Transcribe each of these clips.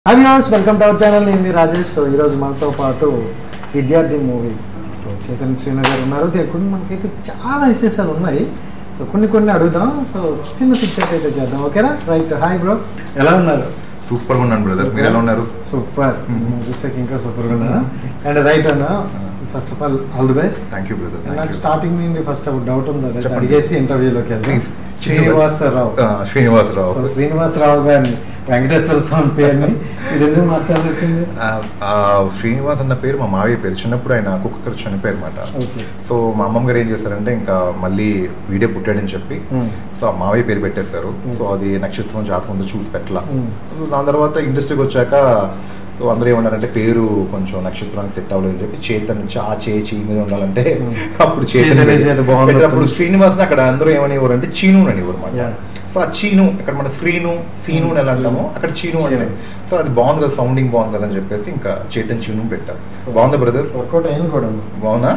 Hi viewers welcome to our channel నేను మీ Rajesh so ఈరోజు మనతో పాటు విద్యార్థి మూవీ సో చైతన్య శ్రీనగర్ గారు ఉన్నారు కొన్ని మనకైతే చాలా విశేషాలు ఉన్నాయి సో కొన్ని కొన్ని అడుగుదాం సో చిన్న పిక్చర్ అయితే చేద్దాం ఓకేనా రైట్ హాయ్ బ్రో ఎలా ఉన్నారు సూపర్ గా ఉన్నాను బ్రదర్ మీరు ఎలా ఉన్నారు సూపర్ చూసాక ఇంకా సూపర్ ఉన్నారు అండ్ రైట్ అన్న first of all all the best thank you brother నాకు థ్యాంక్ యూ స్టార్టింగ్ నుండి ఫస్ట్ డౌట్ ఉంది అదే చెప్పండి. అడిగేసి ఇంటర్వ్యూలోకి వెళ్దాం Please. శ్రీనివాసరావు శ్రీనివాసరావు సో శ్రీనివాసరావు గారిని వెంకటేశ్వర స్వామి పేరుని ఇది ఎందుకు మార్చాల్సి వచ్చింది ఆ, ఆ, శ్రీనివాస్ అన్న పేరు మా మావయ్య పేరు చిన్నప్పుడు ఆయన కుక్క చనిపోయారు అనమాట ఓకే సో మా అమ్మమ్మ గారు ఏం చేశారంటే ఇంకా మళ్ళీ వీడియో పుట్టాడని చెప్పి Hmm. సో ఆ మావయ్య పేరు పెట్టేశారు Hmm. సో అది నక్షత్రం జాతకంతో చూసి పెట్టలా Hmm. సో దాని తర్వాత ఇండస్ట్రీకి వచ్చాక సో అందరూ ఏమన్నారంటే పేరు కొంచెం నక్షత్రానికి సెట్ అవ్వలేదు అని చెప్పి చేతన్ నుంచి ఆ చేయి చీ మీద ఉండాలంటే Hmm. అప్పుడు చేతన్ చేతన్ వేసేది బాగుంది. పెట్టినప్పుడు శ్రీనివాస్ అక్కడ అందరూ ఏమనేవారు అంటే చీను అనేవారు అనమాట Yeah. సో ఆ చీను ఇక్కడ మన స్క్రీను సీను అని ఎలా అంటామో అక్కడ చీను అంటే సో అది బాగుంది కదా సౌండింగ్ బాగుంది కదా అని చెప్పేసి ఇంకా చేతన్ చీను పెట్టా So- బాగుందా బ్రదర్ వర్కౌట్ అయింది కూడా బాగుందా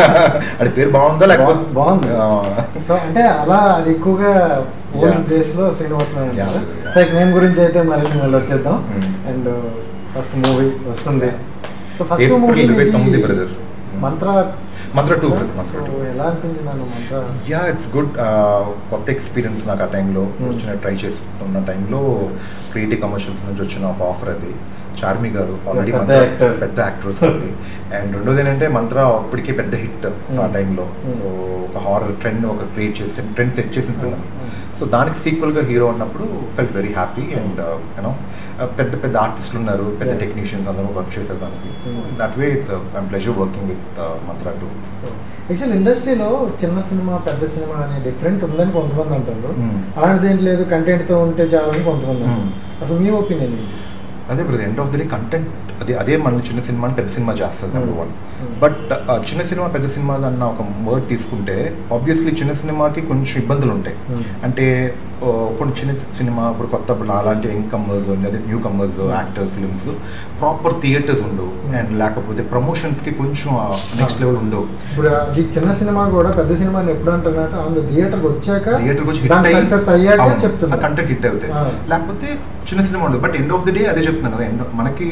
అది పేరు బాగుందా లేకపోతే బాగుంది ఆ. సో అంటే అలా అది ఎక్కువగా ఓల్డ్ Yeah. డేస్ లో శ్రీనివాసరావు Yeah, అంటారు. yeah. సో ఇక నేను గురించి అయితే మరి మళ్ళీ వచ్చేద్దాం Hmm. అండ్ ఫస్ట్ మూవీ వస్తుంది సో ఫస్ట్ ఏప్రిల్ మూవీ ఇరవై తొమ్మిది, brother. Mantra Mantra two brother Mantra so two ఎలా అనిపించింది నన్ను మంత్ర యా ఇట్స్ గుడ్ కొత్త ఎక్స్పీరియన్స్ నాకు ఆ టైంలో Hmm. వచ్చిన ట్రై చేస్తున్న టైంలో క్రియేటివ్ కమర్షియల్స్ నుంచి వచ్చిన ఒక ఆఫర్ అది చార్మి గారు ఆల్రెడీ పెద్ద మంత్ర actor. పెద్ద యాక్టర్స్ అండ్ రెండోది ఏంటంటే మంత్ర అప్పటికే పెద్ద హిట్ ఆ Hmm. టైంలో Hmm. సో ఒక హారర్ ట్రెండ్ ఒక క్రియేట్ చేసి ట్రెండ్ సెట్ చేసిన ఫిల్మ్ Hmm. సో దానికి సీక్వల్గా హీరో ఉన్నప్పుడు felt very happy and you know పెద్ద పెద్ద ఆర్టిస్టులు ఉన్నారు పెద్ద Yeah. టెక్నీషియన్స్ అందరూ వర్క్ చేశారు దానికి Hmm. That way it's I'm pleasure working with Mantra two actual ఇండస్ట్రీలో చిన్న సినిమా పెద్ద సినిమా అనే డిఫరెంట్ ఉందని కొంతమంది అంటారు Hmm. అలాంటిది ఏంటి లేదు కంటెంట్ తో ఉంటే చాలని కొంతమంది అంటారు. Hmm. అసలు మీ ఒపీనియన్ ఏంటి అదే brother end of the day content అదే అదే మన చిన్న సినిమాని పెద్ద సినిమా చేస్తుంది నెంబర్ వన్ Hmm. బట్ చిన్న సినిమా పెద్ద సినిమా అన్న ఒక వర్డ్ తీసుకుంటే ఆబ్వియస్లీ చిన్న సినిమాకి కొంచెం ఇబ్బందులు ఉంటాయి Hmm. అంటే ఆ, కొన్ని చిన్న సినిమా ఇప్పుడు కొత్త ఇప్పుడు అలాంటి యంగ్ కమ్మర్స్ అదే newcomers actors films proper theatres ఉండవు Hmm. అండ్ లేకపోతే ప్రమోషన్స్కి కొంచెం నెక్స్ట్ లెవెల్ ఉండవు ఇప్పుడు అది చిన్న సినిమా కూడా పెద్ద సినిమాని ఎప్పుడు అంటున్నట్టు ఆన్ థియేటర్ వచ్చాక థియేటర్ వచ్చి దాని హిట్ సక్సెస్ అయ్యాక చెప్తున్నా కంటెంట్ హిట్ అవుతాయి ఆ. లేకపోతే చిన్న సినిమా ఉండదు but end of the day అదే చెప్తున్నాను కదా end- మనకి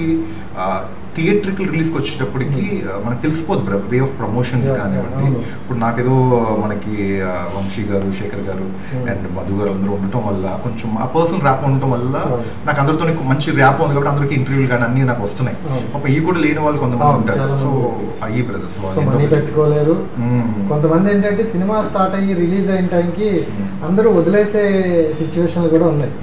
థియేట్రికల్ రిలీజ్కి వచ్చేటప్పటికి ఆ, మనకు తెలిసిపోద్ది bro way of promotions Yeah, కానివ్వండి అవును. ఇప్పుడు నాకేదో మనకి ఆ, వంశీ గారు శేఖర్ గారు Hmm. అండ్ మధు గారు అందరూ ఉండటం వల్ల కొంచెం ఆ పర్సనల్ ర్యాప్ ఉండటం వల్ల అవును. నాకు అందరితో మంచి ర్యాప్ ఉంది కాబట్టి అందరికి ఇంటర్వ్యూలు కానీ అన్ని నాకు వస్తున్నాయి అవును. పాప ఈ కూడా లేని వాళ్ళు కొంతమంది అవును, ఉంటారు చాలా సో మంది. అయ్యి బ్రదర్ సో మనీ పెట్టుకోలేరు Hmm. కొంతమంది ఏంటంటే సినిమా స్టార్ట్ అయ్యి రిలీజ్ అయిన టైంకి అందరూ వదిలేసే సిచ్యువేషన్లు కూడా ఉన్నాయి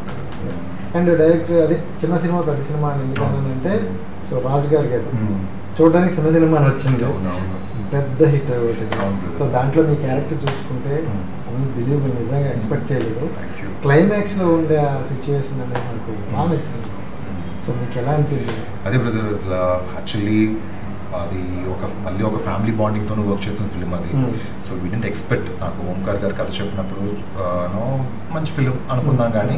అండ్ డైరెక్ట్ అదే చిన్న సినిమా పెద్ద సినిమా అని ఎందుకంటే సో రాజు గారి గారు చూడడానికి చిన్న సినిమా అని వచ్చింది పెద్ద హిట్ ఒకటి అవును. సో దాంట్లో మీ క్యారెక్టర్ చూసుకుంటే Hmm. బిలీవ్ నిజంగా ఎక్స్పెక్ట్ చేయలేదు Thank you. క్లైమాక్స్ లో ఉండే ఆ సిచ్యువేషన్ అనేది నాకు బాగా నచ్చింది సో మీకు ఎలా అనిపించింది అదే బ్రదర్ యాక్చువల్లీ అది ఒక మళ్ళీ ఒక ఫ్యామిలీ బాండింగ్తో వర్క్ చేసిన ఫిలిం అది Hmm. So we didn't expect నాకు ఓంకార్ గారు కథ చెప్పినప్పుడు నో మంచి ఫిలిం అనుకున్నాను కానీ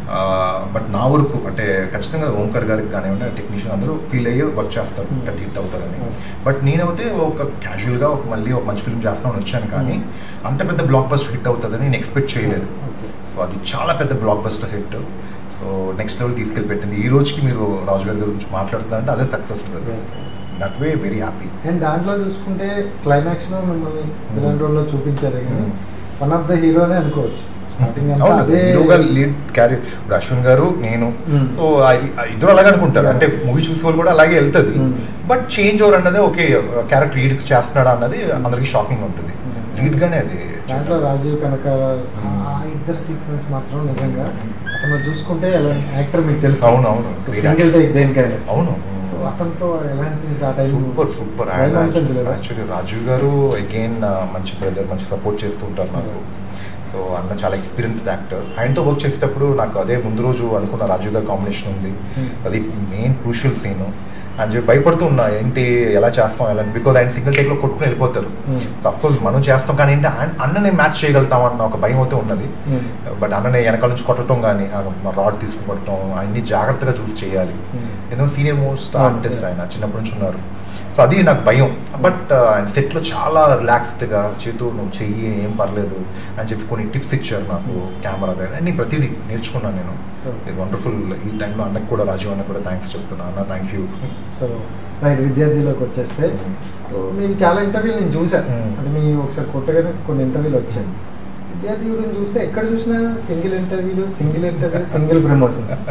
బట్ నా వరకు అంటే ఖచ్చితంగా ఓంకార్ గారికి కానివ్వండి టెక్నీషియన్ అందరూ ఫీల్ అయ్యి వర్క్ చేస్తారు Hmm. పెద్ద హిట్ అవుతారని Hmm. బట్ నేనైతే ఒక క్యాజువల్గా ఒక మళ్ళీ ఒక మంచి ఫిలిం చేస్తామని వచ్చాను కానీ అంత పెద్ద బ్లాక్ బస్టర్ హిట్ అవుతుందని నేను ఎక్స్పెక్ట్ చేయలేదు Okay. సో అది చాలా పెద్ద blockbuster hit so next level తీసుకెళ్ళి పెట్టింది ఈ రోజుకి మీరు రాజు గారి గురించి మాట్లాడుతున్నారంటే అదే success that way very happy and దాంట్లో చూసుకుంటే క్లైమాక్స్ లో మిమ్మల్ని విలన్ రోల్ లో చూపించారు కానీ Hmm. వన్ ఆఫ్ ద హీరోనే అనుకోవచ్చు స్టార్టింగ్ అంతా అవును అదే హీరోగా లీడ్ క్యారీ ఇప్పుడు అశ్విన్ గారు నేను Hmm. సో ఇద్దరు అలాగే అనుకుంటారు అంటే మూవీ చూసే వాళ్ళు కూడా అలాగే వెళ్తుంది Hmm. బట్ చేంజ్ ఓవర్ అన్నది ఓకే క్యారెక్టర్ లీడ్ చేస్తున్నాడా అన్నది అందరికి షాకింగ్ ఉంటుంది Hmm. లీడ్ గానే అది దాంట్లో రాజీవ్ కనక Hmm. ఆ ఇద్దరు సీక్వెన్స్ మాత్రం నిజంగా అతను చూసుకుంటే యాక్టర్ మీకు తెలుసు అవును, అవును. Great సింగిల్ టేక్ దేనికైనా అవును సో అతనితో ఎలాంటి ఆ టైం సూపర్ సూపర్ భయం అనిపించలేదా? యాక్చువల్లీ రాజీవ్ గారు అగైన్ మంచి బ్రదర్ మంచి సపోర్ట్ చేస్తూ ఉంటారు నాకు సో అన్న చాలా ఎక్స్పీరియన్స్డ్ యాక్టర్ ఆయనతో వర్క్ చేసేటప్పుడు నాకు అదే ముందు రోజు అనుకున్న రాజీవ్ గారు కాంబినేషన్ ఉంది Hmm. అది మెయిన్ క్రూషియల్ సీన్ అని చెప్పి భయపడుతూ ఉన్నా ఏంటి ఎలా చేస్తాం ఎలా బికాజ్ ఆయన సింగిల్ టేక్లో కొట్టుకుని వెళ్ళిపోతారు Hmm. సో అఫ్ కోర్స్ మనం చేస్తాం కానీ ఏంటి ఆయన- అన్నని మ్యాచ్ చేయగలుగుతాం అన్న ఒక భయం అయితే ఉన్నది Hmm. బట్ అన్నని వెనకాల నుంచి కొట్టడం కానీ రాడ్ తీసుకుని కొట్టడం అన్ని జాగ్రత్తగా చూసి చేయాలి Hmm. ఎందుకంటే సీనియర్ మోస్ట్ Hmm. ఆర్టిస్ట్ ఆయన చిన్నప్పటి నుంచి ఉన్నారు సో అది నాకు భయం బట్ ఆయన సెట్లో చాలా రిలాక్స్డ్గా చేతు నువ్వు చెయ్యి ఏం పర్లేదు అని చెప్పి కొన్ని టిప్స్ ఇచ్చారు నాకు కెమెరా దగ్గర అన్ని ప్రతిదీ నేర్చుకున్నాను నేను Okay. ఇది వండర్ఫుల్ ఈ టైంలో అన్నకు కూడా రాజీవ్ అన్నకు కూడా థ్యాంక్స్ చెప్తున్నా అన్న థ్యాంక్ యూ సో రైట్ విద్యార్థిలోకి వచ్చేస్తే సో మీవి చాలా ఇంటర్వ్యూలు నేను చూసాను Hmm. అంటే మీ ఒకసారి కొట్టగానే కొన్ని ఇంటర్వ్యూలు వచ్చాయి విద్యార్థి గురించి చూస్తే ఎక్కడ చూసినా సింగిల్ ఇంటర్వ్యూలు single interview single promotions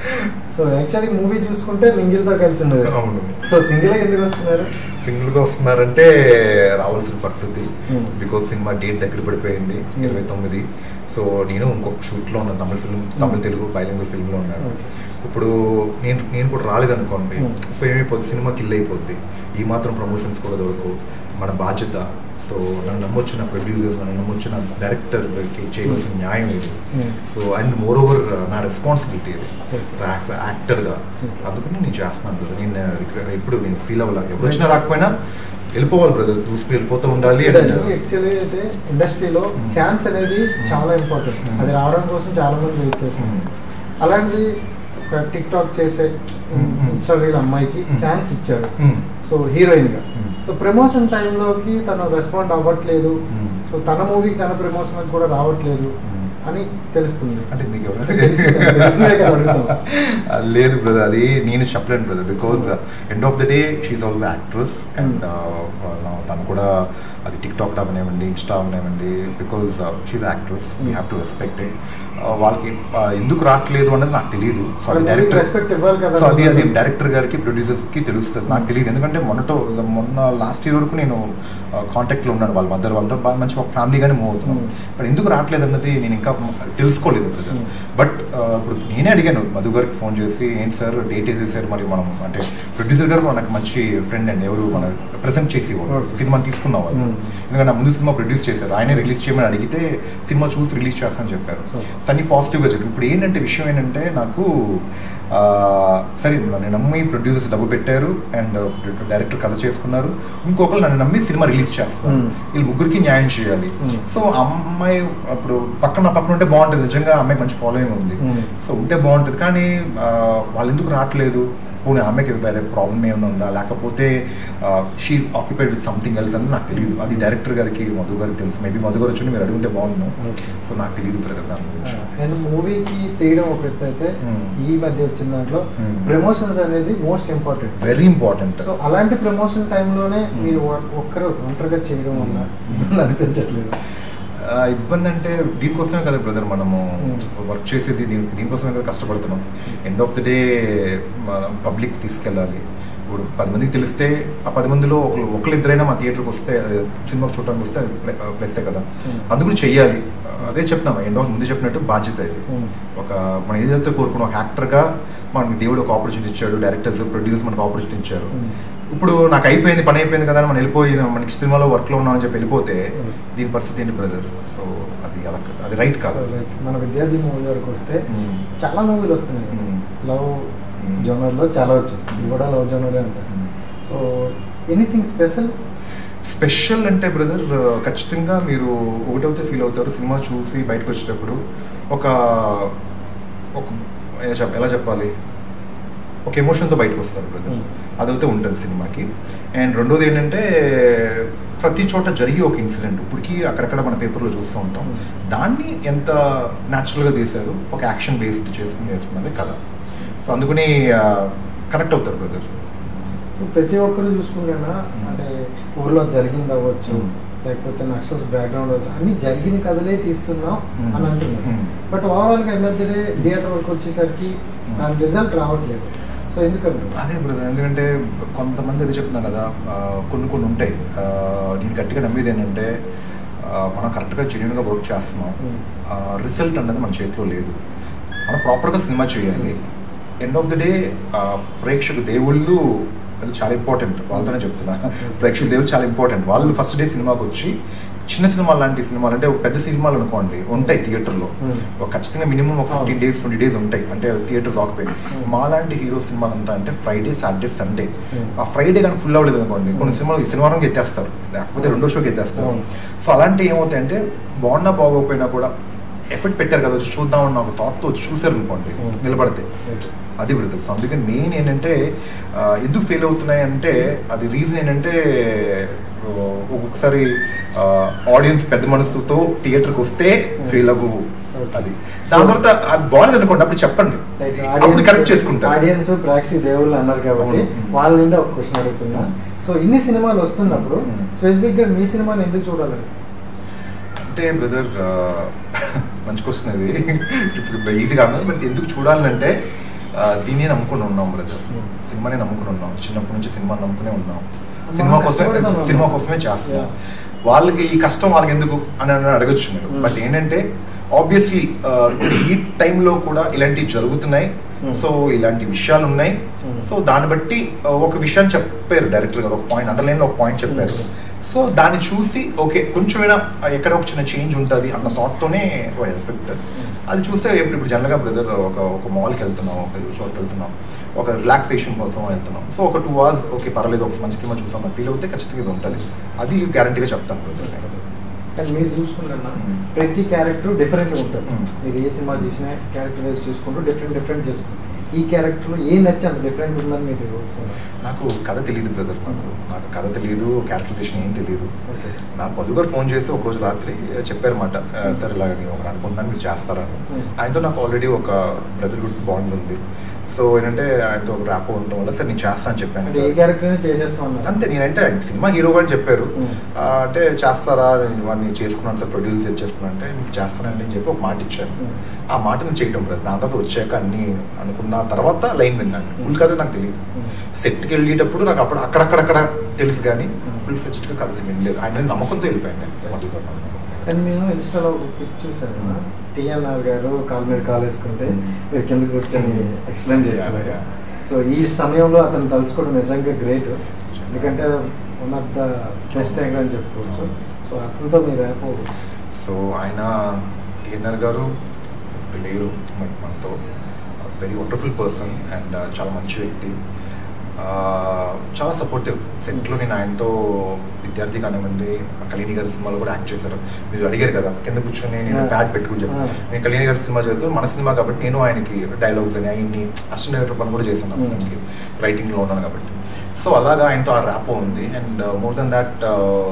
so actually movie చూసుకుంటే మింగిల్తో కలిసి ఉండదు అవును సో సింగిల్ ఎందుకు వస్తున్నారు సింగిల్గా వస్తున్నారంటే రావాల్సిన పరిస్థితి Hmm. బికాజ్ సినిమా డేట్ దగ్గర పడిపోయింది Hmm. ఇరవై తొమ్మిది సో నేను ఇంకొక షూట్లో ఉన్నాను తమిళ ఫిల్మ్ తమిళ తెలుగు బైలింగుల్ ఫిల్మ్లో ఉన్నాను Okay. ఇప్పుడు నేను నేను కూడా రాలేదనుకోండి Hmm. సో ఏమైపోద్ది సినిమా కిల్ అయిపోద్ది ఈ మాత్రం ప్రమోషన్స్ కూడా దొరకవు మన బాధ్యత సో నన్ను నమ్మొచ్చిన ప్రొడ్యూసర్స్ నన్ను నమ్మొచ్చిన డైరెక్టర్కి చేయవలసిన న్యాయం ఇది Hmm. So and moreover నా రెస్పాన్సిబిలిటీ ఇది Okay. సో యాక్టర్గా Hmm. అందుకని నేను చేస్తున్నాను brother. నేను ఇక్కడ ఎప్పుడు నేను ఫీల్ అవ్వాలి ఎవరు వచ్చినా రాకపోయినా వెళ్ళిపోవాలి బ్రదర్ దూసుకు వెళ్ళిపోతూ ఉండాలి అండ్ యాక్చువల్లీ అయితే ఇండస్ట్రీలో Hmm. ఛాన్స్ అనేది చాలా ఇంపార్టెంట్ Hmm. అది రావడం కోసం చాలా మంది వెయిట్ చేస్తారు అలాంటిది ఒక టిక్ టాక్ చేసే Hmm. ఇన్స్టాగ్రామ్ అమ్మాయికి Hmm. ఛాన్స్ ఇచ్చారు సో హీరోయిన్ గా సో ప్రమోషన్ టైంలోకి తను రెస్పాండ్ అవ్వట్లేదు సో తన మూవీకి తన ప్రమోషన్ కూడా రావట్లేదు అని తెలుస్తుంది అంటే మీకు తెలిసిందే, తెలిసిందే కదా అడుగుతాం. ఎవరు లేదు బ్రదర్ అది నేను చెప్పలేను brother because end of the day she also actress and తను కూడా అది టిక్ టాక్ అవనివ్వండి ఇన్స్టా అవనివ్వండి because she actress we have to respect it వాళ్ళకి uh, ఎందుకు రావట్లేదు అన్నది నాకు తెలియదు సో అది మరి డైరెక్టర్ respect ఇవ్వాలి కదా. సో అది అది డైరెక్టర్ గారికి ప్రొడ్యూసర్స్ కి తెలుస్తుంది నాకు తెలియదు ఎందుకంటే మొన్నటో మొన్న లాస్ట్ ఇయర్ వరకు నేను కాంటాక్ట్ లో ఉన్నాను వాళ్ళ మదర్ వాళ్ళతో బాగా మంచి ఒక ఫ్యామిలీగానే మూవ్ అవుతున్నాం Hmm. బట్ ఎందుకు రావట్లేదు అన్నది నేను ఇంకా తెలుసుకోలేదు బ్రదర్ Hmm. బట్ ఇప్పుడు నేనే అడిగాను మధు గారికి ఫోన్ చేసి ఏంటి సార్ డేట్ వేసేసారు మరి మనం అంటే ప్రొడ్యూసర్ గారు మనకు మంచి ఫ్రెండ్ అండి ఎవరు మన ప్రెసెంట్ చేసి Okay. సినిమాని తీసుకున్న వాళ్ళు Hmm. ఎందుకంటే నా ముందు సినిమా ప్రొడ్యూస్ చేశారు ఆయనే రిలీజ్ చేయమని అడిగితే సినిమా చూసి రిలీజ్ చేస్తానని చెప్పారు Okay. సో అన్ని పాజిటివ్గా చెప్పారు ఇప్పుడు ఏంటంటే విషయం ఏంటంటే నాకు ఆ, సరే నన్ను నమ్మి ప్రొడ్యూసర్స్ డబ్బు పెట్టారు అండ్ డైరెక్టర్ కథ చేసుకున్నారు ఇంకొకరు నన్ను నమ్మి సినిమా రిలీజ్ చేస్తున్నారు Hmm. వీళ్ళు ముగ్గురికి న్యాయం చేయాలి Hmm. సో అమ్మాయి అప్పుడు పక్కన పక్కన ఉంటే బాగుంటుంది నిజంగా అమ్మాయి మంచి ఫాలోయింగ్ ఉంది Hmm. సో ఉంటే బాగుంటుంది కానీ ఆ, వాళ్ళు ఎందుకు రావట్లేదు పోనీ ఆమెకి వేరే ప్రాబ్లం ఏమైనా ఉందా లేకపోతే she occupied with something else అని నాకు తెలియదు అది డైరెక్టర్ గారికి మధు గారికి తెలుసు మేబీ మధు గారు వచ్చి మీరు అడుగుంటే బాగుండు Okay. సో నాకు తెలియదు బ్రదర్ దాని గురించి అండ్ మూవీకి తీయడం ఒక ఎత్తు అయితే Hmm. ఈ మధ్య వచ్చిన దాంట్లో Hmm. ప్రమోషన్స్ అనేది most important very important so అలాంటి ప్రమోషన్ టైంలోనే Hmm. మీరు ఒ- ఒక్కరు ఒంటరిగా చేయడం వల్ల ఇబ్బంది అనిపించట్లేదు ఆ, ఇబ్బంది అంటే దీనికోసమే కదా బ్రదర్ మనము Hmm. వర్క్ చేసేది దీని దీనికోసమే కదా కష్టపడుతున్నాం ఎండ్ ఆఫ్ ద డే మనం పబ్లిక్ తీసుకెళ్ళాలి ఇప్పుడు పది మందికి తెలిస్తే ఆ పది మందిలో ఒకరు ఒకరిద్దరైనా మా థియేటర్కి వస్తే అది సినిమాకి చూడడానికి వస్తే అది ప్లస్సే కదా Hmm. అందుకు చెయ్యాలి అదే చెప్తాం ఎండ్ ఆఫ్ ముందు చెప్పినట్టు బాధ్యత ఇది Hmm. ఒక మనం ఏదైతే కోరుకున్నాం ఒక యాక్టర్గా మనకి దేవుడు ఒక ఆపర్చునిటీ ఇచ్చాడు డైరెక్టర్స్ ప్రొడ్యూసర్స్ మనకు ఆపర్చునిటీ ఇచ్చారు Hmm. ఇప్పుడు నాకు అయిపోయింది పని అయిపోయింది కదా అని మనం వెళ్ళిపోయి మనకి సినిమాలో వర్క్లో ఉన్నామని చెప్పి వెళ్ళిపోతే Hmm. దీని పరిస్థితి ఏంటి బ్రదర్ సో అది అలా కాదు. అది రైట్ కాదు So, like మన విద్యార్థి మూవీ వరకు వస్తే Hmm. చాలా మూవీలు వస్తున్నాయి Hmm. Love Hmm. జోనర్లో చాలా వచ్చాయి ఇవి కూడా లవ్ జోనరే అంటారు సో ఎనీథింగ్ స్పెషల్ స్పెషల్ అంటే బ్రదర్ ఖచ్చితంగా మీరు ఒకటైతే ఫీల్ అవుతారు సినిమా చూసి బయటకు వచ్చేటప్పుడు ఒక ఒక ఎలా చెప్- ఎలా చెప్పాలి ఒక ఎమోషన్తో బయటకు వస్తారు బ్రదర్ Hmm. అదైతే ఉంటుంది సినిమాకి అండ్ రెండోది ఏంటంటే ప్రతి చోట జరిగే ఒక ఇన్సిడెంట్ ఇప్పటికీ అక్కడక్కడ మన పేపర్లో చూస్తూ ఉంటాం Hmm. దాన్ని ఎంత న్యాచురల్గా తీశారు ఒక యాక్షన్ బేస్డ్ చేసుకుని వేసుకున్నది కథ సో అందుకని కనెక్ట్ అవుతారు బ్రదర్ ప్రతి ఒక్కరు చూసుకుంటున్నా అంటే ఊర్లో జరిగింది అవ్వచ్చు Hmm. లేకపోతే నక్సల్స్ బ్యాక్గ్రౌండ్ అవ్వచ్చు అన్ని జరిగిన కథలే తీస్తున్నాం Hmm. అని అంటున్నారు Hmm. బట్ ఓవరాల్ గా end of the day theatre వరకు వచ్చేసరికి Hmm. దాని రిజల్ట్ రావట్లేదు సో ఎందుకంటే అదే బ్రదర్ ఎందుకంటే కొంతమంది అది చెప్తున్నారు కదా ఆ, కొన్ని కొన్ని ఉంటాయి ఆ, నేను గట్టిగా నమ్మేది ఏంటంటే ఆ, మనం కరెక్ట్గా జెన్యున్గా వర్క్ చేస్తున్నాం Hmm. రిజల్ట్ అనేది మన చేతిలో లేదు మనం ప్రాపర్గా సినిమా చేయాలి ఎండ్ ఆఫ్ ది డే ప్రేక్షకు దేవుళ్ళు అది చాలా ఇంపార్టెంట్ వాళ్ళతోనే చెప్తున్నా ప్రేక్షకు దేవుళ్ళు చాలా ఇంపార్టెంట్ వాళ్ళు ఫస్ట్ డే సినిమాకి వచ్చి చిన్న సినిమా లాంటి సినిమాలు అంటే ఒక పెద్ద సినిమాలు అనుకోండి ఉంటాయి థియేటర్లో Hmm. ఒక ఖచ్చితంగా మినిమం ఒక ఫిఫ్టీన్ అవును. డేస్ ట్వంటీ డేస్ ఉంటాయి అంటే థియేటర్ రాకపోయి Hmm. మా లాంటి హీరో సినిమాలు అంతా అంటే ఫ్రైడే సాటర్డే సండే Hmm. ఆ ఫ్రైడే కానీ ఫుల్ అవ్వలేదు అనుకోండి కొన్ని Hmm. సినిమాలు ఈ శనివారం ఎత్తేస్తారు లేకపోతే రెండో షోకి ఎత్తేస్తారు అవును. సో అలాంటివి ఏమవుతాయంటే బాగున్నా బాగోకపోయినా కూడా ఎఫెక్ట్ పెట్టారు కదా వచ్చి చూద్దామన్న ఒక థాట్తో వచ్చి చూసారు అనుకోండి Hmm. నిలబడితే అది బ్రదర్ సో అందుకని మెయిన్ ఏంటంటే ఆ, ఎందుకు ఫెయిల్ అవుతున్నాయి అంటే అది రీజన్ ఏంటంటే ఆ, ఒక్కొక్కసారి ఆడియన్స్ పెద్ద మనసుతో థియేటర్కి వస్తే ఫెయిల్ అవ్వవు Okay. అది దాని తర్వాత అది బాగాలేదు అనుకోండి అప్పుడు చెప్పండి అప్పుడు కరెక్ట్ చేసుకుంటారు ఆడియన్స్ ప్రాక్సీ దేవుళ్ళు అన్నారు కాబట్టి అవును. వాళ్ళ నుండి ఒక క్వశ్చన్ అడుగుతున్నా సో ఇన్ని సినిమాలు వస్తున్నప్పుడు Hmm. స్పెసిఫిక్ గా మీ సినిమాని ఎందుకు చూడాలండి అంటే బ్రదర్ మంచి క్వశ్చన్ అది ఇప్పుడు ఈజీ కాదు బట్ ఎందుకు చూడాలంటే ఆ, దీన్నే నమ్ముకుని ఉన్నాం బ్రదర్ Hmm. సినిమానే నమ్ముకుని ఉన్నాం చిన్నప్పటి నుంచి సినిమా నమ్ముకునే ఉన్నాం మనం సినిమా కోసమే కష్టపడుతున్నాం. సినిమా కోసమే చేస్తున్నాం Yeah. వాళ్ళకి ఈ కష్టం వాళ్ళకి ఎందుకు అని అని అడగచ్చు మీరు Hmm. బట్ ఏంటంటే ఆబ్వియస్లీ ఈ టైంలో కూడా ఇలాంటివి జరుగుతున్నాయి Hmm. సో ఇలాంటి విషయాలు ఉన్నాయి Hmm. సో దాన్ని బట్టి ఆ, ఒక విషయాన్ని చెప్పారు డైరెక్టర్ గారు ఒక పాయింట్ అండర్లైన్ ఒక పాయింట్ చెప్పారు Hmm. సో దాన్ని చూసి ఓకే కొంచెమైనా ఆ, ఎక్కడ ఒక చిన్న చేంజ్ ఉంటుంది అన్న థాట్తోనే ఎక్స్పెక్ట్ అది చూస్తే ఇప్పుడు ఇప్పుడు జనరల్గా బ్రదర్ ఒక ఒక మాల్కి వెళ్తున్నాం ఒక చోటుకి వెళ్తున్నాం ఒక రిలాక్సేషన్ కోసం వెళ్తున్నాం సో ఒక టూ అవర్స్ ఓకే పర్లేదు ఒక మంచి సినిమా చూసాం ఫీల్ అవుతే ఖచ్చితంగా ఇది ఉంటుంది అది గ్యారంటీగా చెప్తాను బ్రదర్ కానీ మీరు చూసుకుంటున్నా Hmm. ప్రతి క్యారెక్టర్ డిఫరెంట్ ఉంటుంది Hmm. మీరు ఏ సినిమా చూసినా క్యారెక్టర్ వైజ్ చూసుకుంటూ డిఫరెంట్ డిఫరెంట్ చేసుకుంటారు ఈ క్యారెక్టర్ ఏ నచ్చి అంత డిఫరెంట్ ఉందని మీరు చూస్తున్నారు నాకు కథ తెలియదు బ్రదర్ నాకు నాకు కథ తెలియదు క్యారెక్టరైజేషన్ ఏం తెలియదు ఓకే నాకు మధు గారు ఫోన్ చేసి ఒక రోజు రాత్రి చెప్పారన్నమాట సార్ ఇలా నేను ఒకటి అనుకుంటున్నాను మీరు చేస్తారని Hmm. ఆయనతో నాకు ఆల్రెడీ ఒక బ్రదర్హుడ్ బాండ్ ఉంది సో ఏంటంటే ఆయనతో ఒక ర్యాప్ ఉండటం వల్ల సార్ నేను చేస్తాను అని చెప్పాను అంటే ఏ సార్. క్యారెక్టర్ చేసేస్తా ఉన్నారు అంతే నేనంటే ఆయన సినిమా హీరో కూడా చెప్పారు Hmm. ఆ, అంటే చేస్తారా నేను ఇవన్నీ చేసుకున్నాను సార్ ప్రొడ్యూస్ చేసుకున్నాను అంటే మీకు చేస్తానండి అని చెప్పి ఒక మాట ఇచ్చాను Hmm. ఆ మాటను చేయటం లేదు దాని తర్వాత వచ్చాక అన్ని అనుకున్న తర్వాత లైన్ విన్నాను ఫుల్ కథ నాకు తెలియదు Hmm. సెట్కి వెళ్ళేటప్పుడు నాకు అప్పుడు అక్కడక్కడక్కడ తెలుసు కానీ Hmm. ఫుల్ ఫ్లెజ్డ్గా కథ వినలేదు ఆయన మీద నమ్మకంతో వెళ్ళిపోయాను నేను మధు గారు నాకు. కానీ నేను ఇన్స్టాలో ఒక పిక్ చూసాను టిఎన్ఆర్ గారు కాలు మీద కాలు వేసుకుంటే మీరు కింద కూర్చొని ఎక్స్ప్లెయిన్ చేస్తున్నారు Yeah, yeah. సో ఈ సమయంలో అతను తలుచుకోవడం నిజంగా గ్రేట్ ఎందుకంటే one of the best anger అని చెప్పుకోవచ్చు సో అతనితో మీరు రేపు సో ఆయన టిఎన్ఆర్ గారు ఇప్పుడు లేరు మన- మనతో వెరీ వండర్ఫుల్ పర్సన్ అండ్ చాలా మంచి వ్యక్తి ఆ, చాలా సపోర్టివ్ సెట్లో నేను ఆయనతో విద్యార్థి కానివ్వండి కళ్యాణి గారి సినిమాలో కూడా యాక్ట్ చేశారు మీరు అడిగారు కదా కింద కూర్చొని నేను Yeah. ప్యాడ్ పెట్టుకుని చెప్పి Yeah. నేను కళ్యాణి గారి సినిమా చేస్తాను మన సినిమా కాబట్టి నేను ఆయనకి డైలాగ్స్ అని ఆయన్ని అసిస్టెంట్ డైరెక్టర్ పని కూడా చేశాను Mm. ఆయనకి రైటింగ్లో ఉన్నాను కాబట్టి సో అలాగా ఆయనతో ఆ ర్యాపో ఉంది అండ్ మోర్ దెన్ దాట్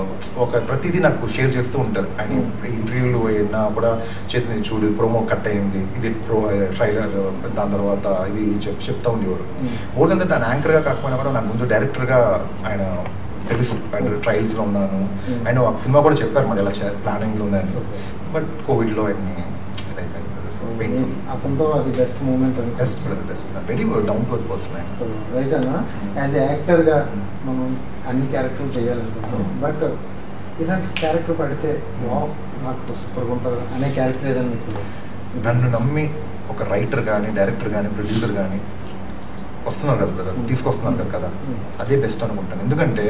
ఒక ప్రతిదీ నాకు షేర్ చేస్తూ ఉంటారు ఆయన Mm. ఇంటర్వ్యూలు అయినా కూడా చేతి మీద చూడు ప్రోమో కట్ అయింది ఇది ప్రో ట్రైలర్ దాని తర్వాత ఇది చెప్ చెప్తా ఉండేవారు Mm. మోర్ దెన్ దట్ ఆయన యాంకర్గా కాకపోయినా కూడా నాకు ముందు డైరెక్టర్గా ఆయన తెలుసు ఆయన ట్రయల్స్లో ఉన్నాను Mm. ఆయన ఒక సినిమా కూడా చెప్పారు మరి ఇలా ప్లానింగ్లో ఉందని Okay. బట్ కోవిడ్లో ఆయన్ని ఇదైపోయింది సో పెయిన్ఫుల్ అతనితో అది బెస్ట్ మూమెంట్ అని best best very down to person ఆయన సో రైట్ అన్న యాజ్ ఏ యాక్టర్గా మనం అన్ని క్యారెక్టర్లు చేయాలనుకుంటున్నాం బట్ ఇలాంటి క్యారెక్టర్ పడితే వావ్ నాకు సూపర్గా ఉంటుంది అనే క్యారెక్టర్ ఏదైనా మీకు నన్ను నమ్మి ఒక రైటర్ కానీ డైరెక్టర్ కానీ ప్రొడ్యూసర్ కానీ వస్తున్నారు కదా బ్రదర్ Mm. తీసుకొస్తున్నారు కదా కదా Mm. అదే బెస్ట్ అనుకుంటాను ఎందుకంటే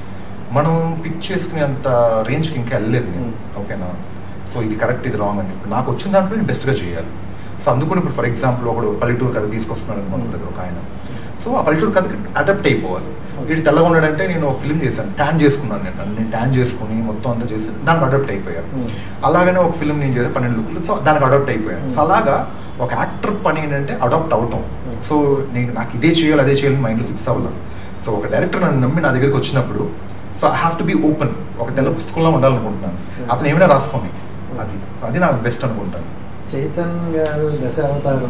మనం పిక్ చేసుకునేంత రేంజ్కి ఇంకా వెళ్ళలేదు నేను Mm. ఓకేనా సో ఇది కరెక్ట్ ఇది రాంగ్ అని ఇప్పుడు నాకు వచ్చిన దాంట్లో నేను బెస్ట్గా చేయాలి సో అందుకని ఇప్పుడు ఫర్ ఎగ్జాంపుల్ ఒకడు పల్లెటూరు కథ తీసుకొస్తున్నాడు అనుకోండి బ్రదర్ ఒక ఆయన సో ఆ పల్లెటూరు కథకి అడాప్ట్ అయిపోవాలి వీడు తెల్లగా ఉన్నాడంటే నేను ఒక ఫిల్మ్ చేశాను ట్యాన్ చేసుకున్నాను నేను నన్ను నేను ట్యాన్ చేసుకుని మొత్తం అంతా చేసి దానికి అడాప్ట్ అయిపోయాను Mm. అలాగనే ఒక ఫిల్మ్ నేను చేసే పన్నెండు లుక్లు సో దానికి అడాప్ట్ అయిపోయాను సో అలాగా ఒక యాక్టర్ పని ఏంటంటే అడాప్ట్ అవటం Mm. సో నేను నాకు ఇదే చేయాలి అదే చేయాలని మైండ్లో ఫిక్స్ అవ్వాలి సో ఒక డైరెక్టర్ నన్ను నమ్మి నా దగ్గరికి వచ్చినప్పుడు so I have to be open ఒక తెల్ల పుస్తకంలో ఉండాలనుకుంటున్నాను Mm. అతను ఏమైనా రాసుకోండి అది అది నాకు బెస్ట్ అనుకుంటాను చైతన్ గారు దశావతారం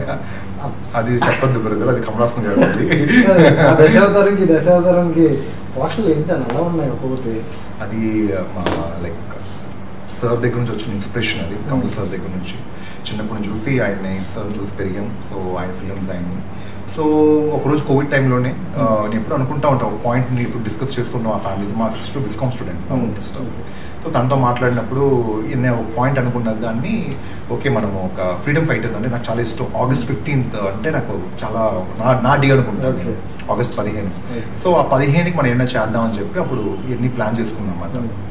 అది చెప్పొద్దు బ్రదర్ అది కమలాసన్ గారు అది. ఆ దశావతారంకి దశావతారంకి పోస్టులు ఏంటని అలా ఉన్నాయి ఒక్కొక్కటి అది మా లైక్ సార్ దగ్గర నుంచి వచ్చిన ఇన్స్పిరేషన్ అది కమల్ సార్ దగ్గర నుంచి చిన్నప్పటి నుంచి చూసి ఆయన్ని సార్ చూసి పెరిగాం సో ఆయన ఫిలిమ్స్ ఆయన్ని సో ఒకరోజు కోవిడ్ టైంలోనే ఆ, నేను ఎప్పుడు అనుకుంటా ఉంటాను ఒక పాయింట్ని ఇప్పుడు డిస్కస్ చేస్తున్నాం ఆ ఫ్యామిలీ మా సిస్టర్ బిస్కామ్ స్టూడెంట్ మా సిస్టర్ సో తనతో మాట్లాడినప్పుడు నేను ఒక పాయింట్ అనుకున్న దాన్ని ఓకే మనం ఒక ఫ్రీడమ్ ఫైటర్స్ అంటే నాకు చాలా ఇష్టం ఆగస్ట్ ఫిఫ్టీన్త్ అంటే నాకు చాలా నా నా డే అనుకుంటాను నేను Okay. ఆగస్ట్ పదిహేను Okay. సో ఆ పదిహేనుకి మనం ఏమైనా చేద్దామని చెప్పి అప్పుడు ఇవన్నీ ప్లాన్ చేసుకున్నాం అన్నమాట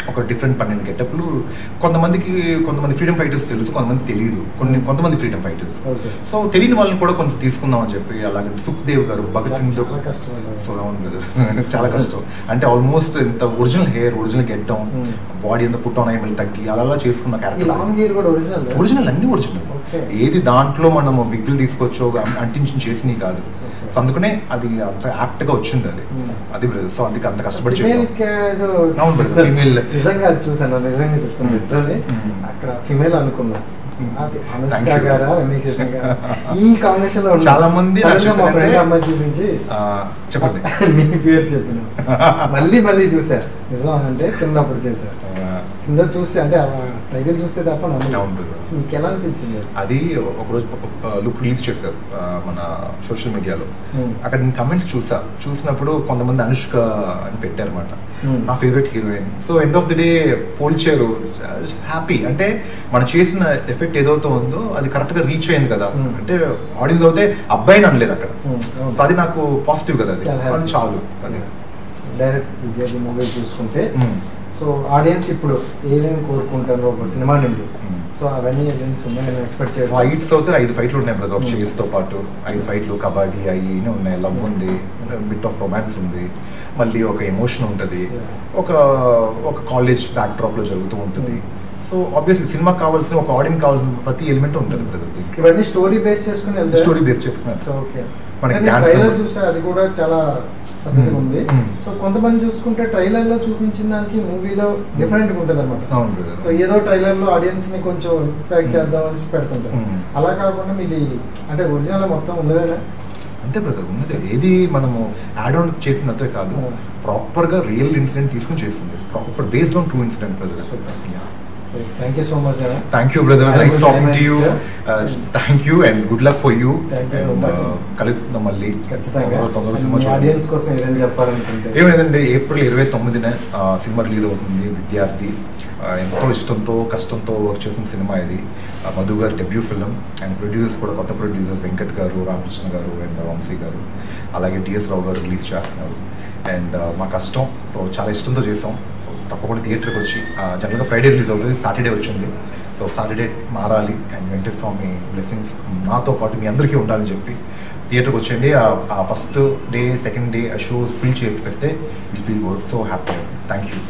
ఒక డిఫరెంట్ పన్నెండు గెటప్లు కొంతమందికి కొంతమంది ఫ్రీడమ్ ఫైటర్స్ తెలుసు కొంతమంది తెలియదు కొన్ని కొంతమంది ఫ్రీడమ్ ఫైటర్స్ ఓకే సో తెలియని వాళ్ళని కూడా కొంచెం తీసుకుందాం అని చెప్పి అలాగే సుఖ్దేవ్ గారు భగత్ సింగ్ తో చాలా కష్టం అండి. సో అవును కదా చాలా కష్టం అంటే ఆల్మోస్ట్ ఇంత ఒరిజినల్ హెయిర్ ఒరిజినల్ గెట్టం Hmm. బాడీ ఎంత పుట్ ఆన్ అయ్యి తగ్గి అలా అలా చేసుకున్న ఈ క్యారెక్టర్ లాంగ్ హెయిర్ కూడా ఒరిజినల్ ఒరిజినల్ అన్ని ఒరిజినల్ Okay. ఏది దాంట్లో మనం విగ్గులు తీసుకొచ్చో అంటించి చేసినవి కాదు సో అందుకనే అది అంత యాప్ట్ గా వచ్చింది అది Hmm. అది సో అందుకే అంత కష్టపడి ఫిమేల్ చేసాం ఏదో అవును brother, female. నిజంగా అది చూసాను నిజంగా చెప్తాను లిటరల్లీ Mm. అక్కడ ఫిమేల్ అనుకున్నా Mm. అది Thank అనుష్క you. గారా రమ్యకృష్ణ గారా ఈ కాంబినేషన్ లో ఉన్నారు. చాలా మంది నాకు సడన్గా మా చెప్పారంటే- ఫ్రెండ్ అమ్మాయి చూపించి ఆ, చెప్పండి మీ పేరు చెప్పిన మళ్ళీ మళ్ళీ చూసారు నిజం అంటే కిందప్పుడు చేశారు ఆ, కింద చూస్తే అంటే టైటిల్ చూస్తే తప్ప నమ్మలేదు. అవును brother. మీకు ఎలా అనిపించింది అది? అది ఒకరోజు లుక్ రిలీజ్ చేశారు ఆ, మన సోషల్ మీడియాలో Hmm. అక్కడ నేను కమెంట్స్ చూసా చూసినప్పుడు కొంతమంది అనుష్క అని పెట్టారన్నమాట Hmm. నా favourite heroine so end of the day పోల్చారు హ్యాపీ అంటే మనం చేసిన ఎఫెక్ట్ ఏదైతే ఉందో అది కరెక్ట్ గా రీచ్ అయింది కదా Hmm. అంటే ఆడియన్స్ అయితే అబ్బాయిని అనలేదు అక్కడ Hmm. అవును. సో అది నాకు పాజిటివ్ కదా అది చాలా సో అది happy. చాలు అది డైరెక్ట్ విద్యార్థి మూవీ చూసుకుంటే Hmm. సో ఆడియన్స్ ఇప్పుడు ఏమేమి కోరుకుంటారో ఒక సినిమా నుండి Hmm. సో అవన్నీ ఏజెంట్స్ ఉన్నాయని ఎక్స్పెక్ట్ చేయాలి ఫైట్స్ అయితే ఐదు ఫైట్లు ఉన్నాయి బ్రదర్ ఒక Hmm. చేస్ తో పాటు ఐదు ఫైట్లు కబడ్డీ అవి ఇన్ని ఉన్నాయి లవ్ ఉంది బిట్ ఆఫ్ రొమాన్స్ ఉంది మళ్ళీ ఒక ఎమోషన్ ఉంటుంది Yeah. ఒక ఒక కాలేజ్ బ్యాక్ డ్రాప్ లో జరుగుతూ ఉంటుంది Hmm. సో ఆబ్వియస్లీ సినిమా కావాల్సిన ఒక ఆడియన్స్ కావాల్సిన ప్రతి ఎలిమెంట్ ఉంటుంది బ్రదర్ ఇవన్నీ స్టోరీ బేస్ చేసుకుని వెళ్తారు స్టోరీ బేస్ చేసుకున్నాను సో ఓకే మనకి కానీ dance ట్రైలర్ number- చూస్తే అది కూడా చాలా పద్ధతిగా Hmm. ఉంది Hmm. సో కొంతమంది చూసుకుంటే ట్రైలర్ లో చూపించిన దానికి మూవీలో డిఫరెంట్ ఉంటుంది అనమాట అవును బ్రదర్ సో ఏదో ట్రైలర్ లో ఆడియన్స్ ని కొంచెం ఇంపాక్ట్ Hmm. చేద్దాం అని పెడుతుంటారు Hmm. అలా కాకుండా మీది అంటే ఒరిజినల్ మొత్తం ఉన్నదేనా అంతే బ్రదర్ ఉన్నది ఏది మనము యాడ్ ఆన్ చేసినంతే కాదు Hmm. ప్రాపర్ గా రియల్ ఇన్సిడెంట్ తీసుకుని చేస్తుంది proper based on true incident brother Super. Thank you so much అన్న thank you brother Have a nice good talking time, to you sir. Thank you and good luck for you Thank you so much. కలుద్దాం మళ్ళీ ఖచ్చితంగా తొందరగా- తొందరగా cinema మీ చూడండి. Audience కోసం ఏదైనా చెప్పాలనుకుంటే ఏమైందండి ఏప్రిల్ ఇరవై తొమ్మిదిన ఆ, సినిమా రిలీజ్ అవుతుంది విద్యార్థి ఆ, ఎంతో ఇష్టంతో కష్టంతో వర్క్ చేసిన సినిమా ఇది ఆ, మధు గారి డెబ్యూ ఫిలిం అండ్ ప్రొడ్యూసర్స్ కూడా కొత్త ప్రొడ్యూసర్స్ వెంకట్ గారు రామకృష్ణ గారు అండ్ వంశీ గారు అలాగే టిఎస్ రావు గారు రిలీజ్ చేస్తున్నారు అండ్ మా కష్టం సో చాలా ఇష్టంతో చేసాం సో తప్పకుండా థియేటర్కి వచ్చి జనరల్గా ఫ్రైడే రిలీజ్ అవుతుంది సాటర్డే వచ్చింది సో సాటర్డే మారాలి అండ్ వెంకటేశ్వర స్వామి బ్లెస్సింగ్స్ నాతో పాటు మీ అందరికీ ఉండాలని చెప్పి థియేటర్కి వచ్చేయండి ఆ ఫస్ట్ డే సెకండ్ డే ఆ షో ఫిల్ చేసి పెడితే will feel good so happy thank you